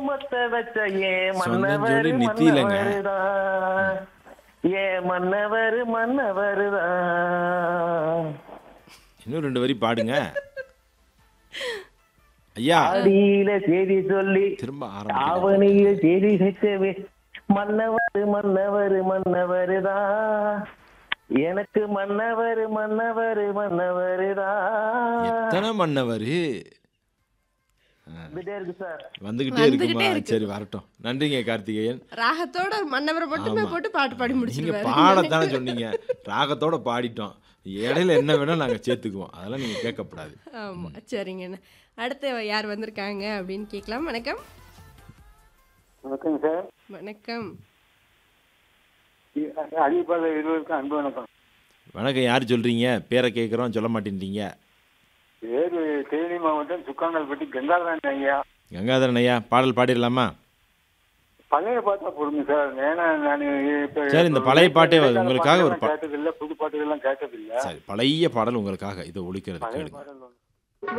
குங்குமத்தை வச்ச ஏ சொந்தம் மன்னவர் சொல்லி நித்திலங்க. மன்னவருதான் ஏ மன்னவர் மன்னவருதான் இன்னும் ரெண்டு வரி பாடுங்க ஐயா ஆடியில செய்தி சொல்லி திரும்ப ஆரம்பிக்கிறேன் ஆவணியில் செய்தி வைக்கவே மன்னவர் மன்னவர் மன்னவருதான் எனக்கு மன்னவர் மன்னவர் மன்னவருதான் எத்தனை மன்னவர் வந்துட்டே இருக்கு சார் வந்துகிட்டே வந்துகிட்டே இருக்குமா இருக்கு. சரி வரட்டும் நன்றிங்க கார்த்திகேயன் ராகத்தோட மன்னவரை மட்டுமே ஆமா. போட்டு பாட்டு பாடி நீங்க முடிச்சிருவாரு பாடத்தானே சொன்னீங்க ராகத்தோட பாடிட்டோம் இடையில என்ன வேணா நாங்க சேர்த்துக்குவோம் அதெல்லாம் நீங்க கேட்கக்கூடாது ஆமா சரிங்கண்ணா அடுத்து யார் வந்திருக்காங்க அப்படின்னு கேட்கலாம் வணக்கம் வணக்கம் சார் வணக்கம் அடிப்பாளர் இருவருக்கும் அன்பு வணக்கம் வணக்கம் யார் சொல்றீங்க பேரை கேட்குறோம் சொல்ல மாட்டேன்றீங்க வேறு தேனி மாவட்டம் சுக்காங்கல்பட்டி கங்காதரன் ஐயா கங்காதரன் ஐயா பாடல் பாடிடலாமா பழைய பாட்டா போடுங்க சார் ஏன்னா நான் இப்ப சரி, இந்த பழைய பாட்டே இடைக்கால உங்களுக்காக ஒரு பாட்டுகள்லாம் பா- கேட்டதில்ல புது பாட்டுகள்லாம் கேட்டதில்ல சரி பழைய பாடல் உங்களுக்காக இதை ஒழிக்கிறது பழைய கேளுங்க பாடல் ஒன்று